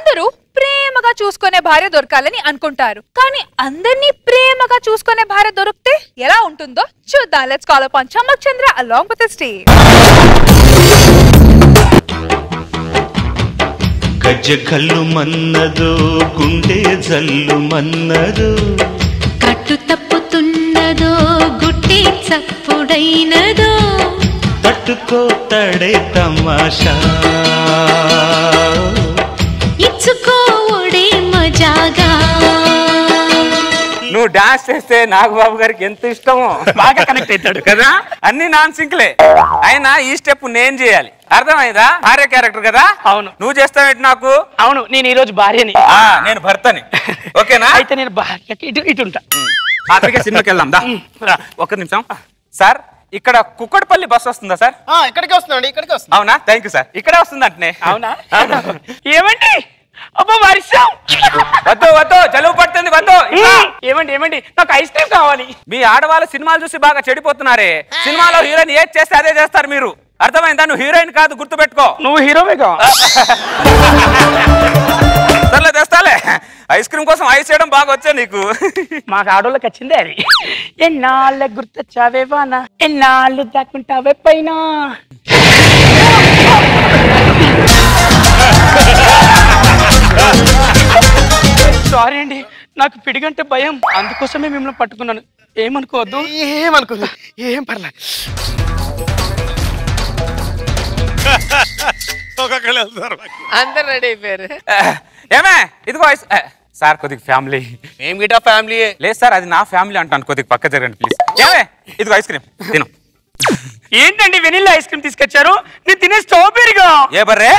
అందరూ ప్రేమగా చూసుకునే భార్య దొరకాలని అనుకుంటారు కానీ అందరినీ ప్రేమగా చూసుకునే భార్య దొరికితే ఎలా ఉంటుందో చూద్దాం let's call upon Chammak Chandra along with Steve గజ్జ కల్లు మన్నదో గుండె జల్లు మన్నదో కట్టు తప్పుతున్నదో గుట్టి చప్పుడైనదో తట్టుకోతడే తమాషా ఇచ్చుకోవడే మజాగా నువ్వు డాన్స్ చేస్తే నాగబాబు గారికి ఎంత ఇష్టమో బాగా కనెక్ట్ అవుతాడు కదా అన్ని నాన్ సింక్లే అయినా ఈ స్టెప్ నేను చేయాలి అర్థమైందా భార్య క్యారెక్టర్ కదా అవును. నువ్వు చేస్తావేంటి నాకు అవును నేను ఈ రోజు భార్యని ఆ నేను భర్తని ఓకేనా అయితే నేను భార్యకి ఇటు ఇటు ఉంటా అతడికే సినిమాకి వెళ్దాం దా రా, ఒక్క నిమిషం సార్ ఇక్కడ కుక్కడపల్లి బస్ వస్తుందా సార్ ఇక్కడికి వస్తున్నాండి ఇక్కడికి వస్తుంది అవునా థ్యాంక్ యూ సార్ ఇక్కడే వస్తుంది అంటనే అవునా ఏమండి అబ్బా వర్షం వద్దు వద్దు జలుబు పడుతుంది వద్దు ఇట్లా. ఏమండి ఏమండి నాకు ఐస్ క్రీమ్ కావాలి మీ ఆడవాళ్ళు సినిమాలు చూసి బాగా చెడిపోతున్నారే సినిమాలో హీరోయిన్ ఏది చేస్తే అదే చేస్తారు మీరు అర్థమైందా నువ్వు హీరోయిన్ కాదు గుర్తుపెట్టుకో నువ్వు హీరోవేగా సర్లే తెస్తాలే ఐస్ క్రీమ్ కోసం ఐస్ చేయడం బాగా వచ్చా నీకు మాకు ఆడోళ్ళకి వచ్చిందే అది ఎన్నాళ్ళ గుర్తొచ్చావే వానా ఎన్నాళ్ళు దాక్కుంటావే పైన సారీ అండి నాకు పిడిగంటే భయం అందుకోసమే మిమ్మల్ని పట్టుకున్నాను ఏమనుకోవద్దు ఏమనుకోదు ఏం పర్లేదు అందరు రెడీ అయిపోయారు ఏమే ఇదిగో ఐస్ ఏ, సార్ కొద్దిగా ఫ్యామిలీ ఏం గిటా ఫ్యామిలీ లేదు సార్ అది నా ఫ్యామిలీ అంటాను కొద్దిగా పక్క జరగండి ప్లీజ్ ఏమే ఇదిగో ఐస్ క్రీమ్ తిను ఏంటండి వెనిల్లా ఐస్ క్రీమ్ తీసుకొచ్చారు నేను తినే స్ట్రాబెరీగా ఏ బర్రే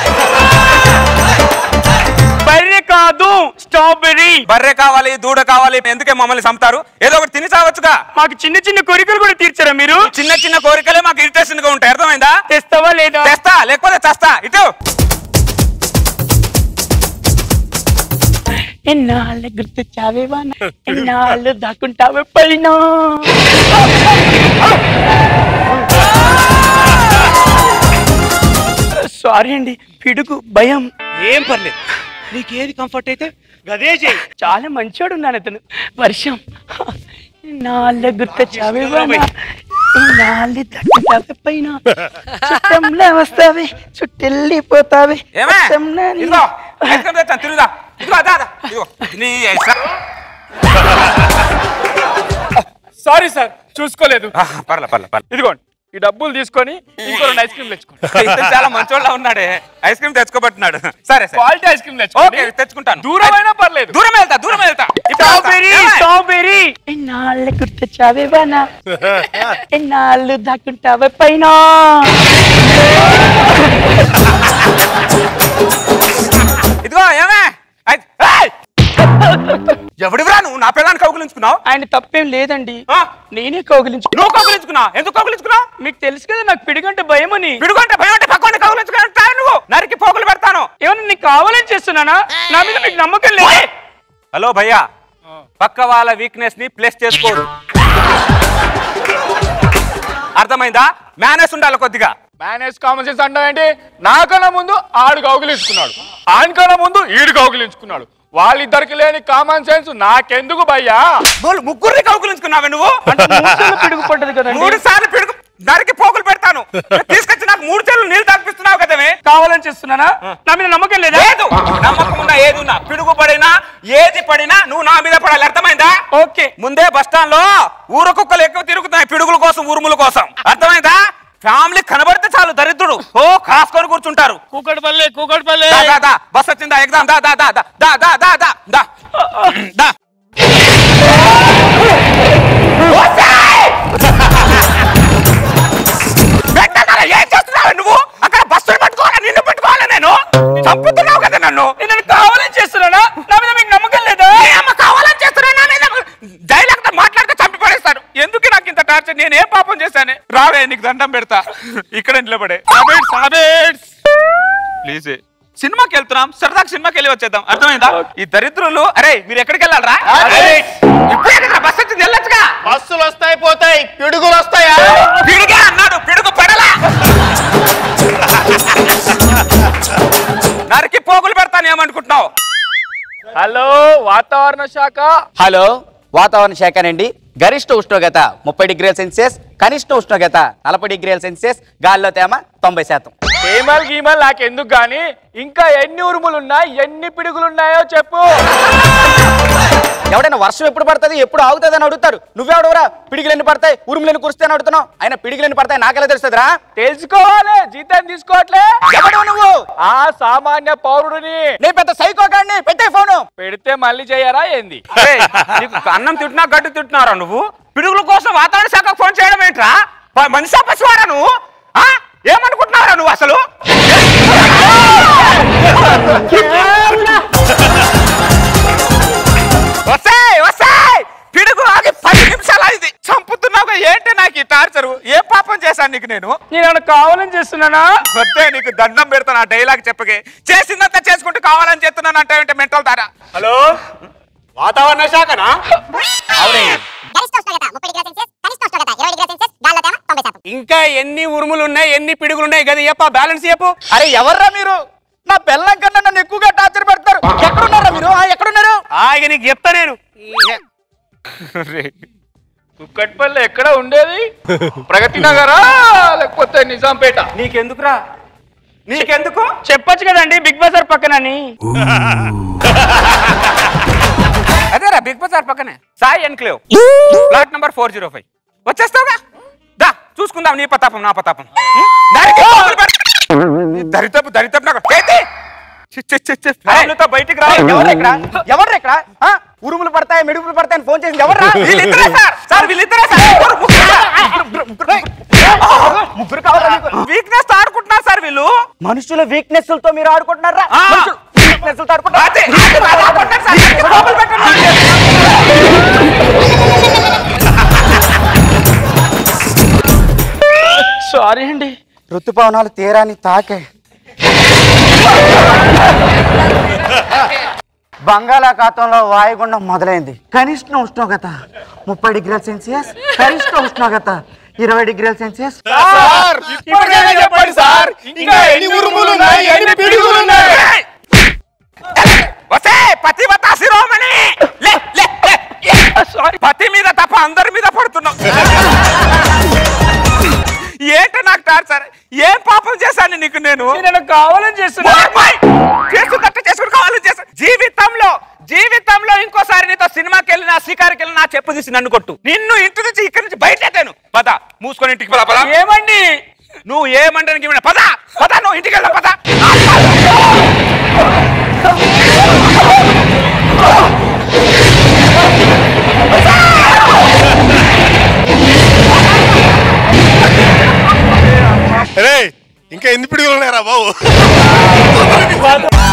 బర్రె కాదు స్ట్రాబెరీ బర్రె కావాలి దూడ కావాలి ఎందుకే మమ్మల్ని చంపుతారు ఏదో ఒకటి తిని చావచ్చుగా మాకు చిన్న చిన్న కోరికలు కూడా తీర్చారా మీరు చిన్న చిన్న కోరికలే మాకు ఇరిటేషన్ గా ఉంటాయి అర్థమైందా తెస్తావా లేదా తెస్తా లేకపోతే చస్తా ఇటు ఎన్నాళ్ళ గుర్తొచ్చావే వాన ఎన్నాళ్ళు దాక్కుంటావే పైన సారీ అండి పిడుగు భయం ఏం పర్లేదు నీకు ఏది కంఫర్ట్ అయితే గదే చేయి చాలా మంచోడు ఉన్నాను అతను వర్షం నాళ్ళ గుర్తొచ్చావే వాన నాళ్ళు దాక్కుంటావే పైన చుట్టంలో వస్తావే చుట్టెళ్ళిపోతావే ఏమే చుట్టంలో నీ- ఇదిగో ఐస్ క్రీమ్ తెచ్చాను తిరుగుదా ఇదిగో దా దా. ఇదిగో నీ ఐస్ సారీ సార్ చూసుకోలేదు పర్లే పర్లే పర్లే ఇదిగోండి ఈ డబ్బులు తీసుకొని ఇంకో రెండు ఐస్ క్రీమ్ తెచ్చుకోండి ఇతను చాలా మంచోళ్ళ ఉన్నాడే ఐస్ క్రీమ్ తెచ్చుకోబట్టున్నాడు సరే సరే క్వాలిటీ ఐస్ క్రీమ్ ఓకే తెచ్చుకోండి తెచ్చుకుంటాను దూరమైనా పర్లేదు దూరం వెళ్తా దూరం వెళ్తా ఇప్పుడు వెళ్తా. స్ట్రాబెరీ ఏమే? స్ట్రాబెరీ ఎన్నాళ్ళు గుర్తొచ్చావే వాన ఎన్నాళ్ళు దాక్కుంటావే పైన ఇదిగో ఏమే ఐ- ఏయ్! ఎవడివిరా నువ్వు నా పిల్లాన్ని కౌగులించుకున్నావు ఆయన తప్పేం లేదండి ఆ? నేనే కౌగిలించు నువ్వు కౌగులించుకున్నావు ఎందుకు కౌగులించుకున్నావు మీకు తెలుసు కదా నాకు పిడిగంటే భయం అని పిడుగుంటే భయం అంటే పక్కన కౌగులించుకుంటావు నువ్వు నరికి పోగులు పెడతాను ఏమన్నా నీకు కావాలని చేస్తున్నానా నా మీద మీకు నమ్మకం లేదు హలో భయ్యా పక్క వాళ్ళ వీక్నెస్ ని ప్లేస్ చేసుకోరు అర్థమైందా మేనేజ్ ఉండాలి కొద్దిగా మేనేజ్ కామన్ సెన్స్ అంటావు ఏంటి నాకన్నా ముందు ఆడు కౌగిలించుకున్నాడు ఆయనకన్నా ముందు ఈడు కౌగిలించుకున్నాడు వాళ్ళిద్దరికి లేని కామన్ సెన్స్ నాకెందుకు భయ్యా వాళ్ళు ముగ్గురిని కౌగులించుకున్నావే నువ్వు మూసులో పిడుగు పడ్డది కదండి మూడు సార్లు పిడుగు నరికి పోగులు పెడతాను తీసుకొచ్చి నాకు మూడు చెల్లు నీళ్ళు తాగిపిస్తున్నావు కదమే కావాలని చేస్తున్నానా నా మీద నమ్మకం లేదా లేదు నమ్మకం ఉన్నా ఏది ఉన్నా పిడుగు పడినా ఏది పడినా నువ్వు నా మీద పడాలి అర్థమైందా ఓకే ముందే బస్ స్టాండ్ లో ఊర కుక్కలు ఎక్కువ తిరుగుతున్నాయి పిడుగుల కోసం ఉరుముల కోసం అర్థమైందా ఫ్యామిలీ కనబడితే చాలు దరిద్రుడు ఓ కాసుకొని కూర్చుంటారు కూకట్పల్లి కూకట్పల్లి దా, దా, దా. బస్ వచ్చిందా ఎగ్జామ్ దా దా దా దా దా దా దా దా దా దా పెట్టగలరా? ఏం చేస్తున్నావు నువ్వు అక్కడ బస్సులు పెట్టుకోవాలా నిన్ను పెట్టుకోవాలా నేను చంపుతున్నావు కదా నన్ను నేను కావాలని చేస్తున్నానా నా మీద మీకు నమ్మకం లేదా ఏ అమ్మ కావాలని చేస్తున్నా నా మీద డైలాగ్ తో మాట్లాడితే చంపి పడేస్తాడు ఎందుకు నాకు ఇంత టార్చర్ నేను ఏం పాపం చేశానే రావే నీకు దండం పెడతా ఇక్కడ నిలబడే సాబేట్స్ సాబేట్స్ ప్లీజ్ సినిమాకి వెళ్తున్నాం సరదాగా సినిమాకి వెళ్ళి వచ్చేద్దాం అర్థమైందా ఈ దరిద్రులు అరే మీరు ఎక్కడికి వెళ్ళాలరా ఇప్పుడే కదా బస్ వచ్చింది వెళ్ళొచ్చుగా బస్సులు వస్తాయి పోతాయి పిడుగులు వస్తాయా పిడిగా అన్నాడు పిడుగు పడలా నరికి పోగులు పెడతాను ఏమనుకుంటున్నావు హలో వాతావరణ శాఖ హలో వాతావరణ శాఖనండి గరిష్ట ఉష్ణోగ్రత ముప్పై డిగ్రీల సెల్సియస్ కనిష్ట ఉష్ణోగ్రత నలభై డిగ్రీల సెల్సియస్ గాలిలో తేమ తొంభై శాతం ఏమల్ గీమల్ నాకెందుకు గాని ఇంకా ఎన్ని ఉరుములు ఉన్నాయి ఎన్ని పిడుగులు ఉన్నాయో చెప్పు ఎవడైనా వర్షం ఎప్పుడు పడుతుంది ఎప్పుడు ఆగుతుంది అని అడుగుతారు నువ్వెవడవరా పిడిగిలు ఎన్ని పడతాయి ఉరుములు ఎన్ని కురుస్తాయి అని అడుగుతున్నావు ఆయన పిడిగిలు ఎన్ని పడతాయి నాకెలా తెలుస్తుందిరా తెలుసుకోవాలి జీతం తీసుకోవట్లే ఎవడు నువ్వు ఆ సామాన్య పౌరుడిని నేను పెద్ద సైకో గాడిని పెట్టే ఫోను పెడితే మళ్ళీ చేయరా ఏంది ఏయ్, నీకు అన్నం తింటున్నా గడ్డి తింటున్నారా నువ్వు పిడుగుల కోసం వాతావరణ శాఖకు ఫోన్ చేయడం ఏంట్రా ప- మనిషి పశువారా నువ్వు ఆ? ఏమనుకుంటున్నారా నువ్వు అసలు వస్తాయ్ వస్తాయ్ పిడుగు ఆగి పది నిమిషాలు అయింది చంపుతున్నావు ఏంటి నాకు ఈ టార్చరు ఏం పాపం చేశాను నీకు నేను నేను కావాలని చేస్తున్నానా వద్దే నీకు దండం పెడతాను ఆ డైలాగ్ చెప్పకే చేసిందంతా చేసుకుంటూ కావాలని చేస్తున్నాను అంటే మెంటల్ తారా హలో వాతావరణ శాఖనా గరిష్ట ఉష్ణోగ్రత ముప్పై డిగ్రీల సెల్సియస్ కనిష్ట ఉష్ణోగ్రత ఇరవై డిగ్రీల సెల్సియస్ గాలిలో తేమ తొంభై శాతం ఇంకా ఎన్ని ఉరుములు ఉన్నాయి ఎన్ని పిడుగులు ఉన్నాయి కదా చెప్ప బ్యాలెన్స్ చెప్పు అరే ఎవర్రా మీరు నా పిల్లం కన్నా నన్ను ఎక్కువగా టార్చర్ పెడతారు ఎక్కడున్నారా మీరు ఆ, ఎక్కడున్నారు ఆ, ఇక నీకు చెప్తా నేను కుక్కట్పల్లి ఎక్కడ ఉండేది ప్రగతి నగరా లేకపోతే నిజాంపేట నీకెందుకురా నీకెందుకు చెప్పొచ్చు కదండి బిగ్ బజార్ పక్కనని అదేరా బిగ్ బజార్ పక్కనే Sai enclave flat number four zero five వచ్చేస్తావుగా దా చూసుకుందాం నీ పతాపం నా పతాపం ఉం? దానికి పోగులు పెడ- నీ దరిద్రపు దరిద్రపు నాకు చేతి చి, చి, చి, చి. ఫ్యామిలీతో బయటికి రా ఎవరు ఇక్కడ ఎవరు ఇక్కడ ఆ? ఉరుములు పడతాయి మెడుపులు పడతాయని ఫోన్ చేసింది ఎవరు వీళ్ళిద్దరే సార్ సార్ వీళ్ళిద్దరే సార్ ముగ్గురు కావాలా మీకు? వీక్నెస్ తో ఆడుకుంటున్నారు సార్ వీళ్ళు మనుషుల వీక్నెస్ లతో మీరు ఆడుకుంటున్నారా ఆ. మనుషుల weakness లతో ఆడుకుంటున్నారా? అదే, అదే, అదే ఆడుకుంటున్నారు సార్. దానికి పోగులు పెట్టండి. సారీ అండి ఋతుపవనాలు తీరాన్ని తాకే బంగాళాఖాతంలో వాయుగుండం మొదలైంది కనిష్ట ఉష్ణోగ్రత ముప్పై డిగ్రీల సెల్సియస్ గరిష్ట ఉష్ణోగ్రత ఇరవై డిగ్రీల సెల్సియస్ ఇప్పటికైనా చెప్పండి సార్ ఇంకా ఎన్ని ఉరుములు ఉన్నాయి ఎన్ని పిడుగులు ఉన్నాయి వస్తే పతివత శిరోమణి లే లే లే సారీ పతి మీద తప్ప అందరి మీద పడుతున్నాం ఏంటి నాకు టార్చర్ ఏం పాపం చేశాను నీకు నేను నేను కావాలని చేస్తున్నా చేసుకుంటే చేసుకుని కావాలని చేస్తా జీవితంలో జీవితంలో ఇంకోసారి నీతో సినిమాకి వెళ్ళినా షికారుకి వెళ్ళినా చెప్పు తీసి నన్ను కొట్టు నిన్ను ఇంటి నుంచి ఇక్కడి నుంచి బయటెట్టాను పద మూసుకొని ఇంటికి పద పద ఏమండి నువ్వు ఏమంటానికి పద పద నువ్వు ఇంటికి వెళ్ళా పద రే ఇంకా ఎన్ని పిడుగులు ఉన్నాయరా బాబు